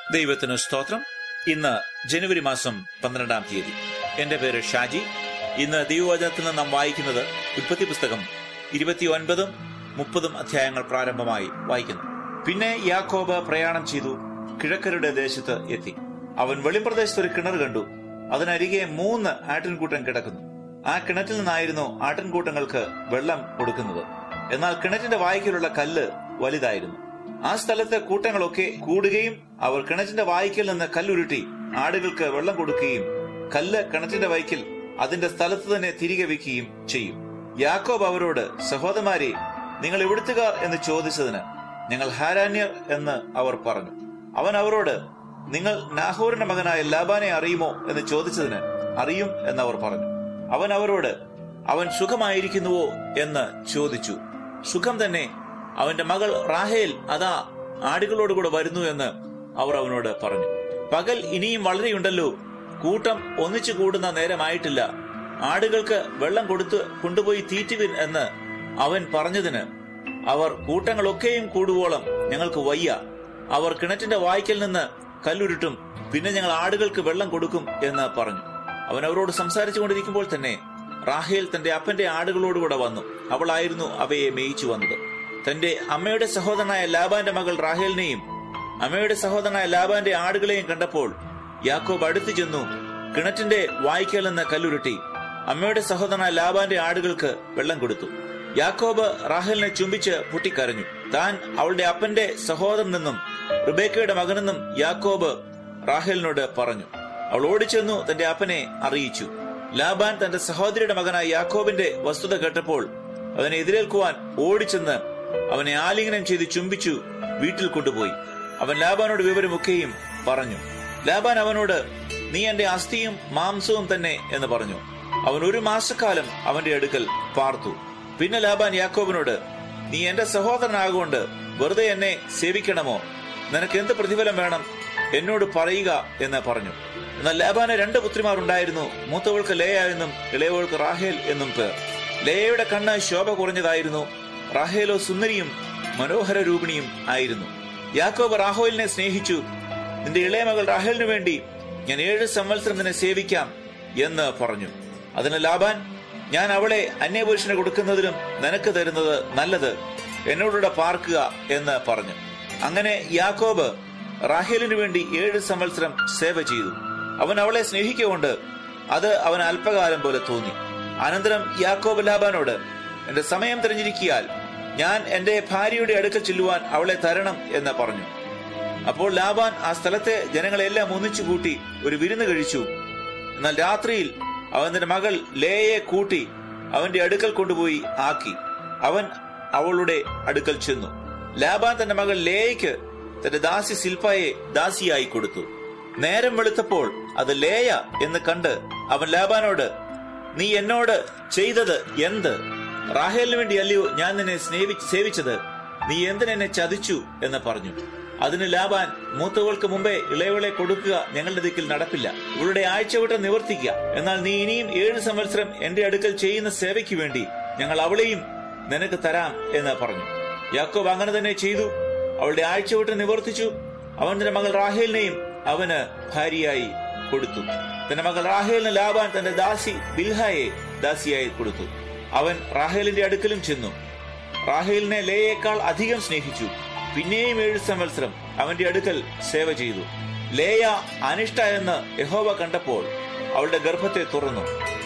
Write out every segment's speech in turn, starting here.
ദൈവത്തിന് സ്തോത്രം ഇന്ന് ജനുവരി മാസം പന്ത്രണ്ടാം തീയതി എന്റെ പേര് ഷാജി ഇന്ന് ദൈവവചനത്തിൽ നിന്ന് നാം വായിക്കുന്നത് ഉൽപ്പത്തി പുസ്തകം ഇരുപത്തിയൊൻപതും മുപ്പതും അധ്യായങ്ങൾ പ്രാരംഭമായി വായിക്കുന്നു പിന്നെ യാക്കോബ് പ്രയാണം ചെയ്തു കിഴക്കരുടെ ദേശത്ത് എത്തി അവൻ വെളിമ്പ്രദേശത്ത് ഒരു കിണർ കണ്ടു അതിനരികെ മൂന്ന് ആട്ടിൻകൂട്ടം കിടക്കുന്നു ആ കിണറ്റിൽ നിന്നായിരുന്നു ആട്ടിൻകൂട്ടങ്ങൾക്ക് വെള്ളം കൊടുക്കുന്നത് എന്നാൽ കിണറ്റിന്റെ വായ്ക്കലുള്ള കല്ല് വലുതായിരുന്നു ആ സ്ഥലത്തെ കൂട്ടങ്ങളൊക്കെ കൂടുകയും അവർ കിണറ്റിന്റെ വായ്ക്കൽ നിന്ന് കല്ലുരുട്ടി ആടുകൾക്ക് വെള്ളം കൊടുക്കുകയും കല്ല് കിണറ്റിന്റെ വൈക്കൽ അതിന്റെ സ്ഥലത്ത് തന്നെ തിരികെ വെക്കുകയും ചെയ്യും യാക്കോബ് അവരോട് സഹോദരന്മാരെ നിങ്ങൾ എവിടുത്തുകാർ എന്ന് ചോദിച്ചതിന് ഞങ്ങൾ ഹാരാന്യർ എന്ന് അവർ പറഞ്ഞു അവൻ അവരോട് നിങ്ങൾ നാഹോറിന്റെ മകനായ ലാബാനെ അറിയുമോ എന്ന് ചോദിച്ചതിന് അറിയും എന്നവർ പറഞ്ഞു അവൻ അവരോട് അവൻ സുഖമായിരിക്കുന്നുവോ എന്ന് ചോദിച്ചു സുഖം തന്നെ അവന്റെ മകൾ റാഹേൽ അതാ ആടുകളോടുകൂടെ വരുന്നു എന്ന് അവർ അവനോട് പറഞ്ഞു പകൽ ഇനിയും വളരെയുണ്ടല്ലോ കൂട്ടം ഒന്നിച്ചു കൂടുന്ന നേരമായിട്ടില്ല ആടുകൾക്ക് വെള്ളം കൊടുത്ത് കൊണ്ടുപോയി തീറ്റുവിൻ എന്ന് അവൻ പറഞ്ഞതിന് അവർ കൂട്ടങ്ങളൊക്കെയും കൂടുവോളം ഞങ്ങൾക്ക് വയ്യ അവർ കിണറ്റിന്റെ വായ്ക്കൽ നിന്ന് കല്ലുരുട്ടും പിന്നെ ഞങ്ങൾ ആടുകൾക്ക് വെള്ളം കൊടുക്കും എന്ന് പറഞ്ഞു അവൻ അവരോട് സംസാരിച്ചു കൊണ്ടിരിക്കുമ്പോൾ തന്നെ റാഹേൽ തന്റെ അപ്പന്റെ ആടുകളോടുകൂടെ വന്നു അവളായിരുന്നു അവയെ മേയിച്ചു വന്നത് തന്റെ അമ്മയുടെ സഹോദരനായ ലാബാന്റെ മകൾ റാഹേലിനെയും അമ്മയുടെ സഹോദരനായ ലാബാന്റെ ആടുകളെയും കണ്ടപ്പോൾ യാക്കോബ് അടുത്തു ചെന്നു കിണറ്റിന്റെ വായ്ക്കൽ നിന്ന് കല്ലുരുട്ടി അമ്മയുടെ സഹോദരനായ ലാബാന്റെ ആടുകൾക്ക് വെള്ളം കൊടുത്തു യാക്കോബ് റാഹേലിനെ ചുംബിച്ച് പൊട്ടിക്കരഞ്ഞു താൻ അവളുടെ അപ്പന്റെ സഹോദരനെന്നും റുബേക്കയുടെ മകനെന്നും യാക്കോബ് റാഹേലിനോട് പറഞ്ഞു അവൾ ഓടിച്ചെന്നു തന്റെ അപ്പനെ അറിയിച്ചു ലാബാൻ തന്റെ സഹോദരിയുടെ മകനായ യാക്കോബിന്റെ വസ്തുത കേട്ടപ്പോൾ അവനെ എതിരേൽക്കുവാൻ ഓടിച്ചെന്ന് അവനെ ആലിംഗനം ചെയ്ത് ചുംബിച്ചു വീട്ടിൽ കൊണ്ടുപോയി അവൻ ലാബാനോട് വിവരമൊക്കെയും പറഞ്ഞു ലാബാൻ അവനോട് നീ എന്റെ അസ്ഥിയും മാംസവും തന്നെ എന്ന് പറഞ്ഞു അവൻ ഒരു മാസക്കാലം അവന്റെ അടുക്കൽ പാർത്തു പിന്നെ ലാബാൻ യാക്കോബിനോട് നീ എന്റെ സഹോദരനാകൊണ്ട് വെറുതെ എന്നെ സേവിക്കണമോ നിനക്ക് എന്ത് പ്രതിഫലം വേണം എന്നോട് പറയുക എന്ന് പറഞ്ഞു എന്നാൽ ലാബാന് രണ്ട് പുത്രിമാരുണ്ടായിരുന്നു മൂത്തവൾക്ക് ലേയ എന്നും ഇളയവൾക്ക് റാഹേൽ എന്നും പേർ ലേയയുടെ കണ്ണ് ശോഭ കുറഞ്ഞതായിരുന്നു റാഹേലോ സുന്ദരിയും മനോഹര രൂപിണിയും ആയിരുന്നു യാക്കോബ് റാഹോലിനെ സ്നേഹിച്ചു നിന്റെ ഇളയ മകൾ റാഹേലിനു വേണ്ടി ഞാൻ ഏഴ് സംവത്സരം നിന്നെ സേവിക്കാം എന്ന് പറഞ്ഞു അതിന് ലാബാൻ ഞാൻ അവളെ അന്യപുരുഷന് കൊടുക്കുന്നതിലും നിനക്ക് തരുന്നത് നല്ലത് എന്നോടുകൂടെ പാർക്കുക എന്ന് പറഞ്ഞു അങ്ങനെ യാക്കോബ് റാഹേലിനു വേണ്ടി ഏഴ് സംവത്സരം സേവ ചെയ്തു അവൻ അവളെ സ്നേഹിക്കൊണ്ട് അത് അവൻ അല്പകാലം പോലെ തോന്നി അനന്തരം യാക്കോബ് ലാബാനോട് എന്റെ സമയം തിരഞ്ഞിരിക്കിയാൽ ഞാൻ എന്റെ ഭാര്യയുടെ അടുക്കൽ ചെല്ലുവാൻ അവളെ തരണം എന്ന് പറഞ്ഞു അപ്പോൾ ലാബാൻ ആ സ്ഥലത്തെ ജനങ്ങളെല്ലാം ഒന്നിച്ചു കൂട്ടി ഒരു വിരുന്ന് കഴിച്ചു എന്നാൽ രാത്രിയിൽ അവൻ തന്റെ മകൾ ലേയെ കൂട്ടി അവന്റെ അടുക്കൽ കൊണ്ടുപോയി ആക്കി അവൻ അവളുടെ അടുക്കൽ ചെന്നു ലാബാൻ തന്റെ മകൾ ലേയയ്ക്ക് തന്റെ ദാസി ശില്പയെ ദാസിയായി കൊടുത്തു നേരം വെളുത്തപ്പോൾ അത് ലേയ എന്ന് കണ്ട് അവൻ ലാബാനോട് നീ എന്നോട് ചെയ്തത് എന്ത് റാഹേലിന് വേണ്ടി അല്ലയോ ഞാൻ നിന്നെ സ്നേഹി സേവിച്ചത് നീ എന്തിനെന്നെ ചതിച്ചു എന്ന് പറഞ്ഞു അതിന് ലാബാൻ മൂത്തവൾക്ക് മുമ്പേ ഇളയവളെ കൊടുക്കുക ഞങ്ങളുടെ ദിക്കിൽ നടപ്പില്ല ഇവളുടെ ആഴ്ചവട്ടം നിവർത്തിക്കുക എന്നാൽ നീ ഇനിയും ഏഴ് സംവത്സരം എന്റെ അടുക്കൽ ചെയ്യുന്ന സേവയ്ക്ക് വേണ്ടി ഞങ്ങൾ അവളെയും നിനക്ക് തരാം എന്ന് പറഞ്ഞു യാക്കോബ് അങ്ങനെ തന്നെ ചെയ്തു അവളുടെ ആഴ്ചവട്ടം നിവർത്തിച്ചു അവൻ തന്റെ മകൾ റാഹേലിനെയും അവന് ഭാര്യയായി കൊടുത്തു തന്റെ മകൾ റാഹേലിന് ലാബാൻ തന്റെ ദാസി ബിൽഹായെ ദാസിയായി കൊടുത്തു അവൻ റാഹേലിന്റെ അടുക്കലും ചെന്നു റാഹേലിനെ ലേയേക്കാൾ അധികം സ്നേഹിച്ചു പിന്നെയും ഏഴ് സംവത്സരം അവന്റെ അടുക്കൽ സേവ ചെയ്തു ലേയ അനിഷ്ട എന്ന് യഹോവ കണ്ടപ്പോൾ അവളുടെ ഗർഭത്തെ തുറന്നു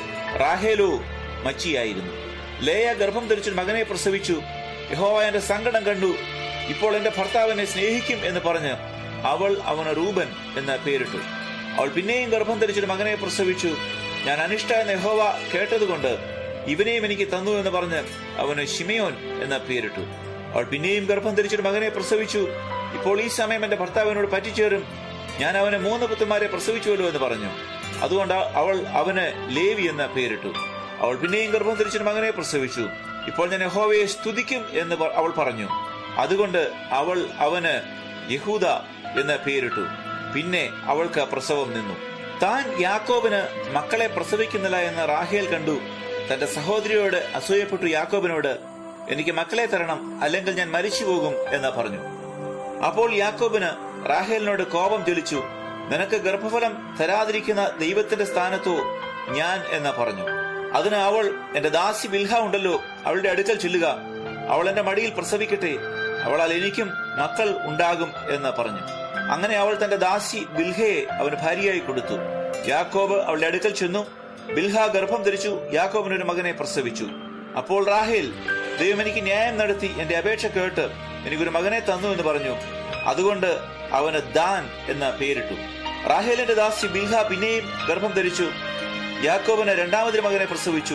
റാഹേലു മച്ചിയായിരുന്നു ലേയ ഗർഭം ധരിച്ചു മകനെ പ്രസവിച്ചു യഹോവ എന്റെ സങ്കടം കണ്ടു ഇപ്പോൾ എന്റെ ഭർത്താവ് എന്നെ സ്നേഹിക്കും എന്ന് പറഞ്ഞ് അവൾ അവന് റൂബൻ എന്ന് പേരിട്ടു അവൾ പിന്നെയും ഗർഭം ധരിച്ചൊരു മകനെ പ്രസവിച്ചു ഞാൻ അനിഷ്ട എന്ന യഹോവ കേട്ടതുകൊണ്ട് ഇവനെയും എനിക്ക് തന്നു എന്ന് പറഞ്ഞ് അവന് ഷിമയോൻ എന്ന പേരിട്ടു അവൾ പിന്നെയും ഗർഭം ധരിച്ചൊരു മകനെ പ്രസവിച്ചു ഇപ്പോൾ ഈ സമയം എന്റെ ഭർത്താവിനോട് പറ്റിച്ചേരും ഞാൻ അവന് മൂന്ന് പുത്രന്മാരെ പ്രസവിച്ചുവല്ലോ എന്ന് പറഞ്ഞു അതുകൊണ്ട് അവൾ അവന് ലേവി എന്ന പേരിട്ടു അവൾ പിന്നെയും ഗർഭം ധരിച്ചൊരു മകനെ പ്രസവിച്ചു ഇപ്പോൾ ഞാൻ യഹോവയെ സ്തുതിക്കും എന്ന് പ- അവൾ പറഞ്ഞു അതുകൊണ്ട് അവൾ അവന് യഹൂദ എന്ന പേരിട്ടു പിന്നെ അവൾക്ക് പ്രസവം നിന്നു താൻ യാക്കോബിന് മക്കളെ പ്രസവിക്കുന്നില്ല എന്ന് റാഹേൽ കണ്ടു തന്റെ സഹോദരിയോട് അസൂയപ്പെട്ടു യാക്കോബിനോട് എനിക്ക് മക്കളെ തരണം അല്ലെങ്കിൽ ഞാൻ മരിച്ചു പോകും എന്ന് പറഞ്ഞു അപ്പോൾ യാക്കോബിന് റാഹേലിനോട് കോപം ജ്വലിച്ചു നിനക്ക് ഗർഭഫലം തരാതിരിക്കുന്ന ദൈവത്തിന്റെ സ്ഥാനത്തോ ഞാൻ എന്ന് പറഞ്ഞു അതിന് അവൾ എന്റെ ദാസി ബിൽഹ ഉണ്ടല്ലോ അവളുടെ അടുക്കൽ ചെല്ലുക അവൾ എന്റെ മടിയിൽ പ്രസവിക്കട്ടെ അവളാൽ എനിക്കും മക്കൾ ഉണ്ടാകും എന്ന് പറഞ്ഞു അങ്ങനെ അവൾ തന്റെ ദാസി ബിൽഹയെ അവന് ഭാര്യയായി കൊടുത്തു യാക്കോബ് അവളുടെ അടുക്കൽ ചെന്നു ബിൽഹ ഗർഭം ധരിച്ചു യാക്കോബിന് ഒരു മകനെ പ്രസവിച്ചു അപ്പോൾ റാഹേൽ ദൈവം എനിക്ക് ന്യായം നടത്തി എന്റെ അപേക്ഷ കേട്ട് എനിക്കൊരു മകനെ തന്നു എന്ന് പറഞ്ഞു അതുകൊണ്ട് അവന് ദാൻ എന്ന പേരിട്ടു റാഹേലിന്റെ ദാസി ബിൽഹ പിന്നെയും ഗർഭം ധരിച്ചു യാക്കോബിന് രണ്ടാമതൊരു മകനെ പ്രസവിച്ചു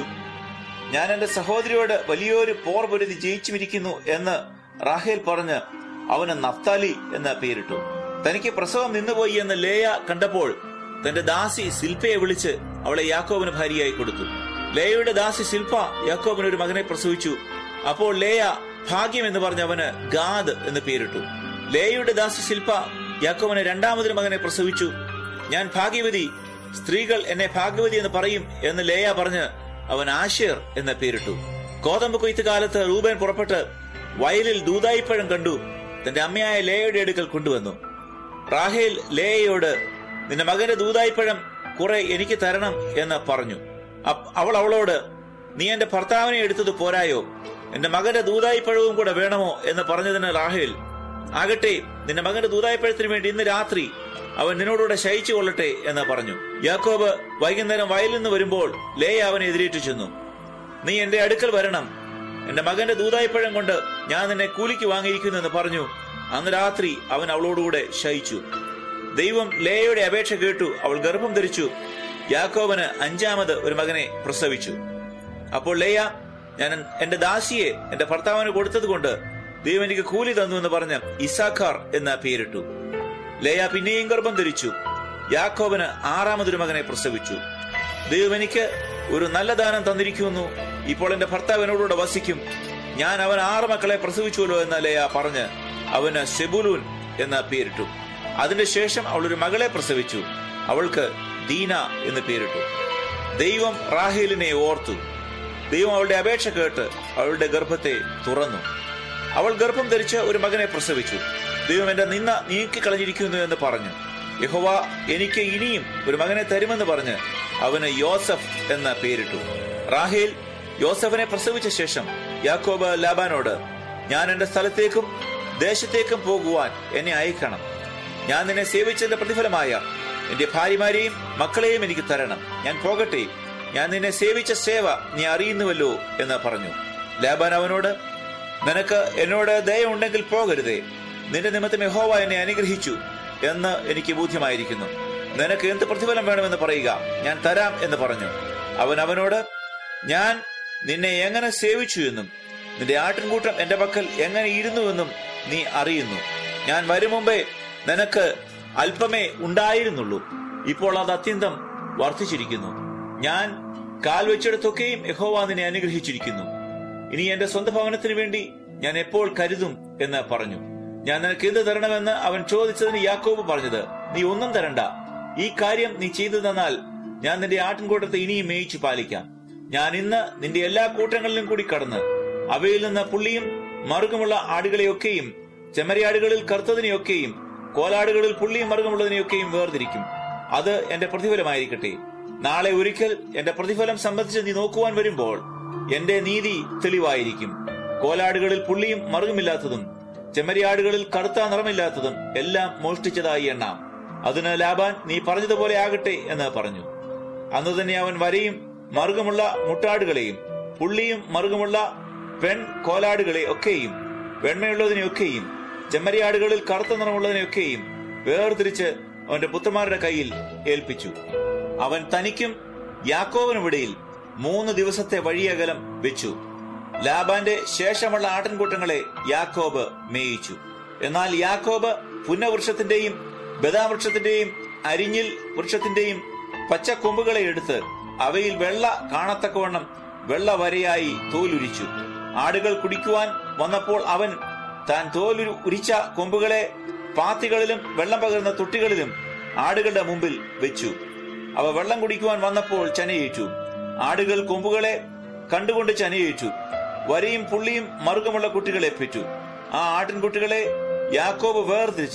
ഞാൻ എന്റെ സഹോദരിയോട് വലിയൊരു പോർ പൊരുതി ജയിച്ചുമിരിക്കുന്നു എന്ന് റാഹേൽ പറഞ്ഞ് അവന് നഫ്താലി എന്ന പേരിട്ടു തനിക്ക് പ്രസവം നിന്നുപോയി എന്ന് ലേയ കണ്ടപ്പോൾ തന്റെ ദാസി ശില്പയെ വിളിച്ച് അവളെ യാക്കോബിന് ഭാര്യയായി കൊടുത്തു ലേയയുടെ ദാസി ശില്പ യാക്കോബിന് ഒരു മകനെ പ്രസവിച്ചു അപ്പോൾ ലേയ ഭാഗ്യം എന്ന് പറഞ്ഞ് അവന് ഗാദ് എന്ന് പേരിട്ടു ലേയയുടെ ദാസി ശില്പ യാക്കോബിന് രണ്ടാമതൊരു മകനെ പ്രസവിച്ചു ഞാൻ ഭാഗ്യവതി സ്ത്രീകൾ എന്നെ ഭാഗ്യവതി എന്ന് പറയും എന്ന് ലേയ പറഞ്ഞ് അവൻ ആശേർ എന്ന പേരിട്ടു കോതമ്പ് കൊയ്ത്ത് കാലത്ത് റൂബേൻ പുറപ്പെട്ട് വയലിൽ ദൂതായിപ്പഴം കണ്ടു തന്റെ അമ്മയായ ലേയയുടെ അടുക്കൽ കൊണ്ടുവന്നു റാഹേൽ ലേയയോട് നിന്റെ മകന്റെ ദൂതായിപ്പഴം കുറെ എനിക്ക് തരണം എന്ന് പറഞ്ഞു അപ്പ് അവൾ അവളോട് നീ എന്റെ ഭർത്താവിനെ എടുത്തത് പോരായോ എന്റെ മകന്റെ ദൂതായിപ്പഴവും കൂടെ വേണമോ എന്ന് പറഞ്ഞതിന് റാഹേൽ ആകട്ടെ നിന്റെ മകന്റെ ദൂതായിപ്പഴത്തിന് വേണ്ടി ഇന്ന് രാത്രി അവൻ നിന്നോടുകൂടെ ശയിച്ചു കൊള്ളട്ടെ എന്ന് പറഞ്ഞു യാക്കോബ് വൈകുന്നേരം വയലിൽ നിന്ന് വരുമ്പോൾ ലേയ അവനെ എതിരേറ്റു ചെന്നു നീ എന്റെ അടുക്കൽ വരണം എന്റെ മകന്റെ ദൂതായിപ്പഴം കൊണ്ട് ഞാൻ നിന്നെ കൂലിക്ക് വാങ്ങിയിരിക്കുന്നു എന്ന് പറഞ്ഞു അന്ന് രാത്രി അവൻ അവളോടുകൂടെ ശയിച്ചു ദൈവം ലേയയുടെ അപേക്ഷ കേട്ടു അവൾ ഗർഭം ധരിച്ചു യാക്കോബന് അഞ്ചാമത് ഒരു മകനെ പ്രസവിച്ചു അപ്പോൾ ലേയ ഞാൻ എന്റെ ദാസിയെ എന്റെ ഭർത്താവിന് കൊടുത്തത് കൊണ്ട് ദൈവം എനിക്ക് കൂലി തന്നു എന്ന് പറഞ്ഞ് ഇസാഖാർ എന്ന പേരിട്ടു ലേയ പിന്നെയും ഗർഭം ധരിച്ചു യാക്കോബന് ആറാമതൊരു മകനെ പ്രസവിച്ചു ദൈവം എനിക്ക് ഒരു നല്ല ദാനം തന്നിരിക്കുന്നു ഇപ്പോൾ എന്റെ ഭർത്താവ് എന്നോടുകൂടെ വസിക്കും ഞാൻ അവൻ ആറ് മക്കളെ പ്രസവിച്ചുവല്ലോ എന്ന ലേയ പറഞ്ഞ് അവന് സെബുലൂൻ എന്ന പേരിട്ടു അതിന്റെ ശേഷം അവൾ ഒരു മകളെ പ്രസവിച്ചു അവൾക്ക് ദീന എന്ന് പേരിട്ടു ദൈവം റാഹേലിനെ ഓർത്തു ദൈവം അവളുടെ അപേക്ഷ കേട്ട് അവളുടെ ഗർഭത്തെ തുറന്നു അവൾ ഗർഭം ധരിച്ച് ഒരു മകനെ പ്രസവിച്ചു ദൈവം എന്റെ നിന്ന നീക്കിക്കളഞ്ഞിരിക്കുന്നു എന്ന് പറഞ്ഞു യഹോവ എനിക്ക് ഇനിയും ഒരു മകനെ തരുമെന്ന് പറഞ്ഞ് അവന് യോസഫ് എന്ന പേരിട്ടു റാഹേൽ യോസഫിനെ പ്രസവിച്ച ശേഷം യാക്കോബ് ലാബാനോട് ഞാൻ എന്റെ സ്ഥലത്തേക്കും ദേശത്തേക്കും പോകുവാൻ എന്നെ അയക്കണം ഞാൻ നിന്നെ സേവിച്ചതിന്റെ പ്രതിഫലമായ എന്റെ ഭാര്യമാരെയും മക്കളെയും എനിക്ക് തരണം ഞാൻ പോകട്ടെ ഞാൻ നിന്നെ സേവിച്ച സേവ നീ അറിയുന്നുവല്ലോ എന്ന് പറഞ്ഞു ലാബാൻ അവനോട് നിനക്ക് എന്നോട് ദയ ഉണ്ടെങ്കിൽ പോകരുതേ നിന്റെ നിമിത്തം യഹോവ എന്നെ അനുഗ്രഹിച്ചു എന്ന് എനിക്ക് ബോധ്യമായിരിക്കുന്നു നിനക്ക് എന്ത് പ്രതിഫലം വേണമെന്ന് പറയുക ഞാൻ തരാം എന്ന് പറഞ്ഞു അവൻ അവനോട് ഞാൻ നിന്നെ എങ്ങനെ സേവിച്ചു എന്നും നിന്റെ ആട്ടിൻകൂട്ടം എന്റെ പക്കൽ എങ്ങനെ ഇരുന്നുവെന്നും നീ അറിയുന്നു ഞാൻ വരും മുമ്പേ നിനക്ക് അല്പമേ ഉണ്ടായിരുന്നുള്ളൂ ഇപ്പോൾ അത് അത്യന്തം വർദ്ധിച്ചിരിക്കുന്നു ഞാൻ കാൽ വെച്ചിടത്തൊക്കെയും യഹോവ നിന്നെ അനുഗ്രഹിച്ചിരിക്കുന്നു ഇനി എന്റെ സ്വന്തം ഭവനത്തിന് വേണ്ടി ഞാൻ എപ്പോൾ കരുതും എന്ന് പറഞ്ഞു ഞാൻ നിനക്ക് എന്ത് തരണമെന്ന് അവൻ ചോദിച്ചതിന് യാക്കോബ് പറഞ്ഞത് നീ ഒന്നും തരണ്ട ഈ കാര്യം നീ ചെയ്തു തന്നാൽ ഞാൻ നിന്റെ ആട്ടിൻകൂട്ടത്തെ ഇനിയും മേയിച്ചു പാലിക്കാം ഞാൻ ഇന്ന് നിന്റെ എല്ലാ കൂട്ടങ്ങളിലും കൂടി കടന്ന് അവയിൽ നിന്ന് പുള്ളിയും മറുകുമുള്ള ആടുകളെയൊക്കെയും ചെമ്മരിയാടുകളിൽ കറുത്തതിനെയൊക്കെയും കോലാടുകളിൽ പുള്ളിയും മറുകുമുള്ളതിനെയൊക്കെയും വേർതിരിക്കും അത് എന്റെ പ്രതിഫലമായിരിക്കട്ടെ നാളെ ഒരിക്കൽ എന്റെ പ്രതിഫലം സംബന്ധിച്ച് നീ നോക്കുവാൻ വരുമ്പോൾ എന്റെ നീതി തെളിവായിരിക്കും കോലാടുകളിൽ പുള്ളിയും മറുകുമില്ലാത്തതും ചെമ്മരിയാടുകളിൽ കറുത്ത നിറമില്ലാത്തതും എല്ലാം മോഷ്ടിച്ചതായി എണ്ണാം അതിന് ലാബാൻ നീ പറഞ്ഞതുപോലെ ആകട്ടെ എന്ന് പറഞ്ഞു അന്ന് തന്നെ അവൻ വരയും മറുകുമുള്ള മുട്ടാടുകളെയും പുള്ളിയും മറുകുമുള്ള പെൺ കോലാടുകളെ ഒക്കെയും വെണ്മയുള്ളതിനെയൊക്കെയും ചെമ്മരിയാടുകളിൽ കറുത്ത നിറമുള്ളതിനെയൊക്കെയും വേർതിരിച്ച് അവന്റെ പുത്രന്മാരുടെ കയ്യിൽ ഏൽപ്പിച്ചു അവൻ തനിക്കും യാക്കോവിനുമിടയിൽ മൂന്ന് ദിവസത്തെ വഴിയകലം വെച്ചു ലാബാന്റെ ശേഷമുള്ള ആട്ടിൻകൂട്ടങ്ങളെ യാക്കോബ് മേയിച്ചു എന്നാൽ യാക്കോബ് പുന്നവൃക്ഷത്തിന്റെയും ബദാവൃക്ഷത്തിന്റെയും അരിഞ്ഞിൽ വൃക്ഷത്തിന്റെയും പച്ചക്കൊമ്പുകളെ എടുത്ത് അവയിൽ വെള്ള കാണത്തക്കവണ്ണം വെള്ള വരയായി തോലുരിച്ചു ആടുകൾ കുടിക്കുവാൻ വന്നപ്പോൾ അവൻ താൻ തോലുരു ഉരിച്ച കൊമ്പുകളെ പാത്തികളിലും വെള്ളം പകർന്ന തൊട്ടികളിലും ആടുകളുടെ മുമ്പിൽ വെച്ചു അവ വെള്ളം കുടിക്കുവാൻ വന്നപ്പോൾ ചനയേറ്റു ആടുകൾ കൊമ്പുകളെ കണ്ടുകൊണ്ട് ചനയേറ്റു വരിയും പുള്ളിയും മറുകമുള്ള കുട്ടികളെ പെറ്റു ആ ആട്ടിൻകുട്ടികളെ യാക്കോബ് വേർതിരിച്ച്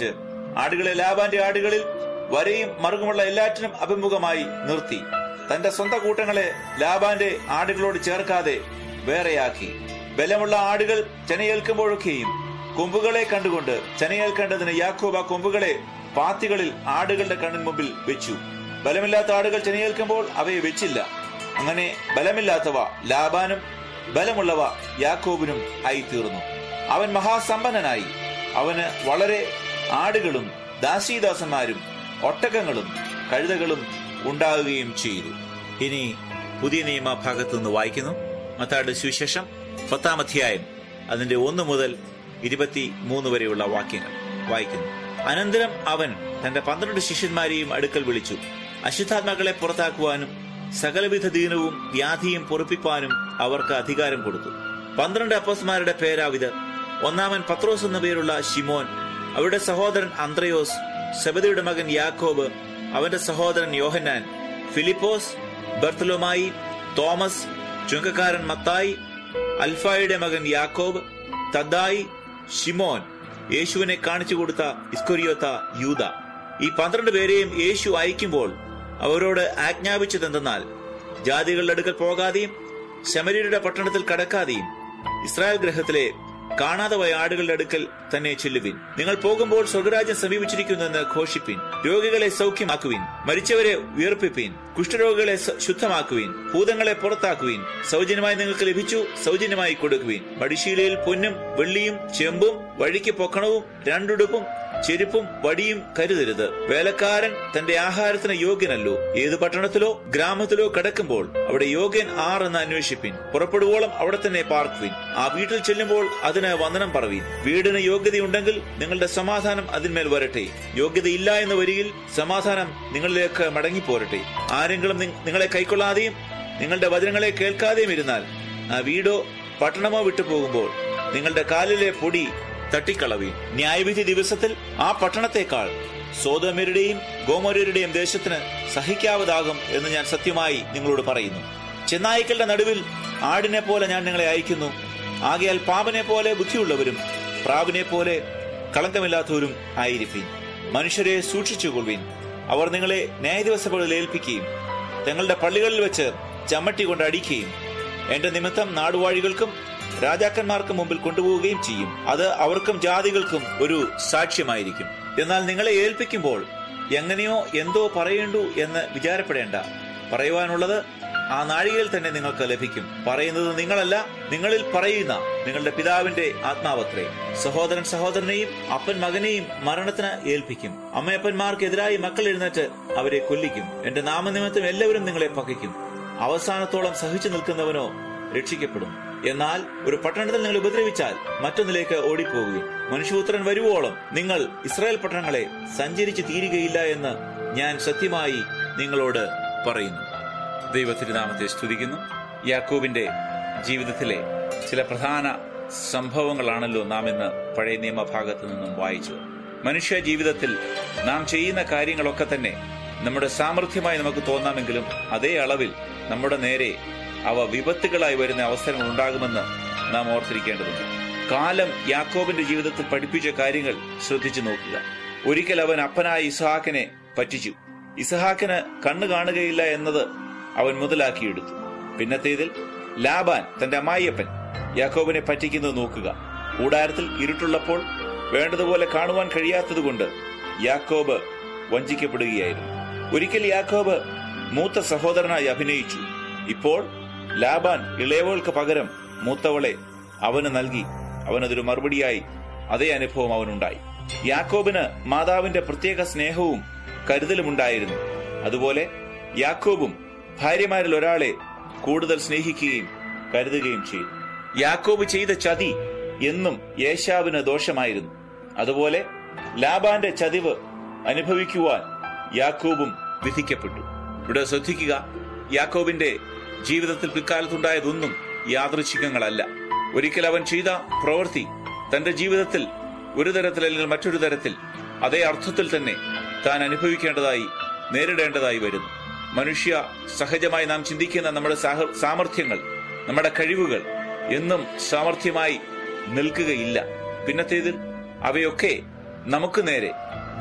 ആടുകളെ ലാബാന്റെ ആടുകളിൽ വരയും മറുകുമുള്ള എല്ലാറ്റിനും അഭിമുഖമായി നിർത്തി തന്റെ സ്വന്തം കൂട്ടങ്ങളെ ലാബാന്റെ ആടുകളോട് ചേർക്കാതെ വേറെയാക്കി ബലമുള്ള ആടുകൾ ചെനയേൽക്കുമ്പോഴൊക്കെയും കൊമ്പുകളെ കണ്ടുകൊണ്ട് ചെനയേൽക്കേണ്ടതിന് യാക്കോബ കൊമ്പുകളെ പാത്തികളിൽ ആടുകളുടെ കണ്ണിന് മുമ്പിൽ വെച്ചു ബലമില്ലാത്ത ആടുകൾ ചെനയേൽക്കുമ്പോൾ അവയെ വെച്ചില്ല അങ്ങനെ ബലമില്ലാത്തവ ലാബാനും ബലമുള്ളവ യാക്കോബിനും ആയിത്തീർന്നു അവൻ മഹാസമ്പന്നനായി അവന് വളരെ ആടുകളും ദാസീദാസന്മാരും ഒട്ടകങ്ങളും കഴുതകളും ഉണ്ടാകുകയും ചെയ്തു ഇനി പുതിയ നിയമ ഭാഗത്തു നിന്ന് വായിക്കുന്നു മത്താട് സുവിശേഷം പത്താം അധ്യായം അതിന്റെ ഒന്ന് മുതൽ ഇരുപത്തി മൂന്ന് വരെയുള്ള വാക്യങ്ങൾ വായിക്കുന്നു അനന്തരം അവൻ തന്റെ പന്ത്രണ്ട് ശിഷ്യന്മാരെയും അടുക്കൽ വിളിച്ചു അശുദ്ധാത്മാക്കളെ പുറത്താക്കുവാനും സകലവിധ ദീനവും വ്യാധിയും പൊറുപ്പിപ്പാനും അവർക്ക് അധികാരം കൊടുത്തു പന്ത്രണ്ട് അപ്പസ്മാരുടെ പേരാവിത് ഒന്നാമൻ പത്രോസ് എന്ന പേരുള്ള ഷിമോൻ അവരുടെ സഹോദരൻ അന്ത്രയോസ് സെബദിയുടെ മകൻ യാക്കോബ് അവന്റെ സഹോദരൻ യോഹന്നാൻ ഫിലിപ്പോസ് ബർത്തലോമായി തോമസ് ചുങ്കക്കാരൻ മത്തായി അൽഫായുടെ മകൻ യാക്കോബ് തദ്ദായി ഷിമോൻ യേശുവിനെ കാണിച്ചു കൊടുത്ത ഇസ്കൊരിയോത്ത യൂത ഈ പന്ത്രണ്ട് പേരെയും യേശു അയക്കുമ്പോൾ അവരോട് ആജ്ഞാപിച്ചതെന്തെന്നാൽ ജാതികളുടെ അടുക്കൽ പോകാതെയും ശമരിയുടെ പട്ടണത്തിൽ കടക്കാതെയും ഇസ്രായേൽ ഗ്രഹത്തിലെ കാണാതെ പോയ ആടുകളുടെ അടുക്കൽ തന്നെ ചെല്ലുവിൻ നിങ്ങൾ പോകുമ്പോൾ സ്വർഗരാജ്യം സമീപിച്ചിരിക്കുന്നെന്ന് ഘോഷിപ്പിൻ രോഗികളെ സൗഖ്യമാക്കുവിൻ മരിച്ചവരെ ഉയർപ്പിപ്പിൻ കുഷ്ഠരോഗികളെ സ- ശുദ്ധമാക്കുവിൻ ഭൂതങ്ങളെ പുറത്താക്കുവിൻ സൗജന്യമായി നിങ്ങൾക്ക് ലഭിച്ചു സൗജന്യമായി കൊടുക്കുവിൻ മടിശീലയിൽ പൊന്നും വെള്ളിയും ചെമ്പും വഴിക്ക് പൊക്കണവും രണ്ടുടുപ്പും ചെരുപ്പും വടിയും കരുതരുത് വേലക്കാരൻ തന്റെ ആഹാരത്തിന് യോഗ്യനല്ലോ ഏത് പട്ടണത്തിലോ ഗ്രാമത്തിലോ കിടക്കുമ്പോൾ അവിടെ യോഗ്യൻ ആർ എന്ന് അന്വേഷിപ്പിൻ പുറപ്പെടുവോളം അവിടെ തന്നെ പാർക്കുവിൻ ആ വീട്ടിൽ ചെല്ലുമ്പോൾ അതിന് വന്ദനം പറവീൻ വീടിന് യോഗ്യതയുണ്ടെങ്കിൽ നിങ്ങളുടെ സമാധാനം അതിന്മേൽ വരട്ടെ യോഗ്യതയില്ല എന്ന് വരികിൽ സമാധാനം നിങ്ങളിലേക്ക് മടങ്ങിപ്പോരട്ടെ ആരെങ്കിലും നി- നിങ്ങളെ കൈക്കൊള്ളാതെയും നിങ്ങളുടെ വചനങ്ങളെ കേൾക്കാതെയും ഇരുന്നാൽ ആ വീടോ പട്ടണമോ വിട്ടു പോകുമ്പോൾ നിങ്ങളുടെ കാലിലെ പൊടി തട്ടിക്കളവീൻ ന്യായവിധി ദിവസത്തിൽ ആ പട്ടണത്തെക്കാൾ സോതമരുടെയും ഗോമരരുടെയും ദേശത്തിന് സഹിക്കാവതാകും എന്ന് ഞാൻ സത്യമായി നിങ്ങളോട് പറയുന്നു ചെന്നായ്ക്കളുടെ നടുവിൽ ആടിനെ പോലെ ഞാൻ നിങ്ങളെ അയക്കുന്നു ആകയാൽ പാമ്പനെ പോലെ ബുദ്ധിയുള്ളവരും പ്രാവിനെ പോലെ കളങ്കമില്ലാത്തവരും ആയിരിക്കും മനുഷ്യരെ സൂക്ഷിച്ചുകൊള്ളുവിൻ അവർ നിങ്ങളെ ന്യായദിവസങ്ങളിൽ ഏൽപ്പിക്കുകയും തങ്ങളുടെ പള്ളികളിൽ വെച്ച് ചമ്മട്ടി കൊണ്ട് അടിക്കുകയും എന്റെ നിമിത്തം നാടുവാഴികൾക്കും രാജാക്കന്മാർക്കും മുമ്പിൽ കൊണ്ടുപോവുകയും ചെയ്യും അത് അവർക്കും ജാതികൾക്കും ഒരു സാക്ഷ്യമായിരിക്കും എന്നാൽ നിങ്ങളെ ഏൽപ്പിക്കുമ്പോൾ എങ്ങനെയോ എന്തോ പറയേണ്ടു എന്ന് വിചാരപ്പെടേണ്ട പറയുവാനുള്ളത് ആ നാഴികയിൽ തന്നെ നിങ്ങൾക്ക് ലഭിക്കും പറയുന്നത് നിങ്ങളല്ല നിങ്ങളിൽ പറയുന്ന നിങ്ങളുടെ പിതാവിന്റെ ആത്മാവത്രേ സഹോദരൻ സഹോദരനെയും അപ്പൻ മകനെയും മരണത്തിന് ഏൽപ്പിക്കും അമ്മയപ്പന്മാർക്കെതിരായി മക്കൾ എഴുന്നേറ്റ് അവരെ കൊല്ലിക്കും എന്റെ നാമനിമിത്തം എല്ലാവരും നിങ്ങളെ പകയ്ക്കും അവസാനത്തോളം സഹിച്ചു നിൽക്കുന്നവനോ രക്ഷിക്കപ്പെടും എന്നാൽ ഒരു പട്ടണത്തിൽ നിങ്ങൾ ഉപദ്രവിച്ചാൽ മറ്റൊന്നിലേക്ക് ഓടിപ്പോകുകയും മനുഷ്യപുത്രൻ വരുവോളം നിങ്ങൾ ഇസ്രായേൽ പട്ടണങ്ങളെ സഞ്ചരിച്ച് തീരുകയില്ല എന്ന് ഞാൻ സത്യമായി നിങ്ങളോട് പറയുന്നു ദൈവത്തിരുനാമത്തെ സ്തുതിക്കുന്നു യാക്കോബിന്റെ ജീവിതത്തിലെ ചില പ്രധാന സംഭവങ്ങളാണല്ലോ നാം ഇന്ന് പഴയ നിയമഭാഗത്തു നിന്നും വായിച്ചത് മനുഷ്യ ജീവിതത്തിൽ നാം ചെയ്യുന്ന കാര്യങ്ങളൊക്കെ തന്നെ നമ്മുടെ സാമർഥ്യമായി നമുക്ക് തോന്നാമെങ്കിലും അതേ അളവിൽ നമ്മുടെ നേരെ അവ വിപത്തുകളായി വരുന്ന അവസരങ്ങൾ ഉണ്ടാകുമെന്ന് നാം ഓർത്തിരിക്കേണ്ടതുണ്ട് കാലം യാക്കോബിന്റെ ജീവിതത്തിൽ പഠിപ്പിച്ച കാര്യങ്ങൾ ശ്രദ്ധിച്ചു നോക്കുക ഒരിക്കൽ അവൻ അപ്പനായ ഇസഹാക്കിനെ പറ്റിച്ചു ഇസഹാക്കിന് കണ്ണു കാണുകയില്ല എന്നത് അവൻ മുതലാക്കിയെടുത്തു പിന്നത്തേതിൽ ലാബാൻ തന്റെ അമ്മായിയപ്പൻ യാക്കോബിനെ പറ്റിക്കുന്നത് നോക്കുക കൂടാരത്തിൽ ഇരുട്ടുള്ളപ്പോൾ വേണ്ടതുപോലെ കാണുവാൻ കഴിയാത്തതുകൊണ്ട് യാക്കോബ് വഞ്ചിക്കപ്പെടുകയായിരുന്നു ഒരിക്കൽ യാക്കോബ് മൂത്ത സഹോദരനായി അഭിനയിച്ചു ഇപ്പോൾ ലാബാൻ ഇളയവൾക്ക് പകരം മൂത്തവളെ അവന് നൽകി അവനതൊരു മറുപടിയായി അതേ അനുഭവം അവനുണ്ടായി യാക്കോബിന് മാതാവിന്റെ പ്രത്യേക സ്നേഹവും കരുതലും ഉണ്ടായിരുന്നു അതുപോലെ യാക്കോബും ഭാര്യമാരിൽ ഒരാളെ കൂടുതൽ സ്നേഹിക്കുകയും കരുതുകയും ചെയ്തു യാക്കോബ് ചെയ്ത ചതി എന്നും യേശാവിന് ദോഷമായിരുന്നു അതുപോലെ ലാബാന്റെ ചതിവ് അനുഭവിക്കുവാൻ യാക്കോബും വിധിക്കപ്പെട്ടു ഇവിടെ ശ്രദ്ധിക്കുക യാക്കോബിന്റെ ജീവിതത്തിൽ പിൽക്കാലത്തുണ്ടായതൊന്നും യാദൃച്ഛികങ്ങളല്ല ഒരിക്കൽ അവൻ ചെയ്ത പ്രവൃത്തി തന്റെ ജീവിതത്തിൽ ഒരു തരത്തിൽ അല്ലെങ്കിൽ മറ്റൊരു തരത്തിൽ അതേ അർത്ഥത്തിൽ തന്നെ താൻ അനുഭവിക്കേണ്ടതായി നേരിടേണ്ടതായി വരുന്നു മനുഷ്യ സഹജമായി നാം ചിന്തിക്കുന്ന നമ്മുടെ സാഹ- സാമർഥ്യങ്ങൾ നമ്മുടെ കഴിവുകൾ എന്നും സാമർഥ്യമായി നിൽക്കുകയില്ല പിന്നത്തേതിൽ അവയൊക്കെ നമുക്ക് നേരെ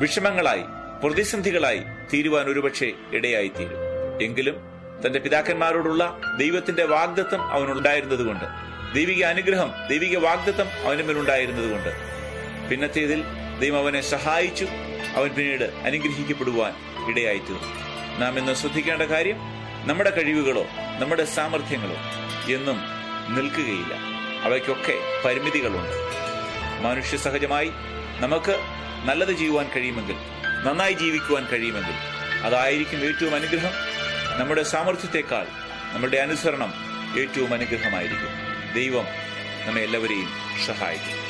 വിഷമങ്ങളായി പ്രതിസന്ധികളായി തീരുവാൻ ഒരുപക്ഷെ ഇടയായിത്തീരും എങ്കിലും തന്റെ പിതാക്കന്മാരോടുള്ള ദൈവത്തിന്റെ വാഗ്ദത്വം അവനുണ്ടായിരുന്നതുകൊണ്ട് ദൈവിക അനുഗ്രഹം ദൈവിക വാഗ്ദത്വം അവന് മേലുണ്ടായിരുന്നതുകൊണ്ട് പിന്നത്തേതിൽ ദൈവം അവനെ സഹായിച്ചു അവൻ പിന്നീട് അനുഗ്രഹിക്കപ്പെടുവാൻ ഇടയായിത്തീർന്നു നാം ഇന്ന് ശ്രദ്ധിക്കേണ്ട കാര്യം നമ്മുടെ കഴിവുകളോ നമ്മുടെ സാമർഥ്യങ്ങളോ എന്നും നിൽക്കുകയില്ല അവയ്ക്കൊക്കെ പരിമിതികളുണ്ട് മനുഷ്യ സഹജമായി നമുക്ക് നല്ലത് ചെയ്യുവാൻ കഴിയുമെങ്കിൽ നന്നായി ജീവിക്കുവാൻ കഴിയുമെങ്കിൽ അതായിരിക്കും ഏറ്റവും അനുഗ്രഹം നമ്മുടെ സാമർഥ്യത്തെക്കാൾ നമ്മുടെ അനുസരണം ഏറ്റവും അനുഗ്രഹമായിരിക്കും ദൈവം നമ്മെ എല്ലാവരെയും സഹായിക്കും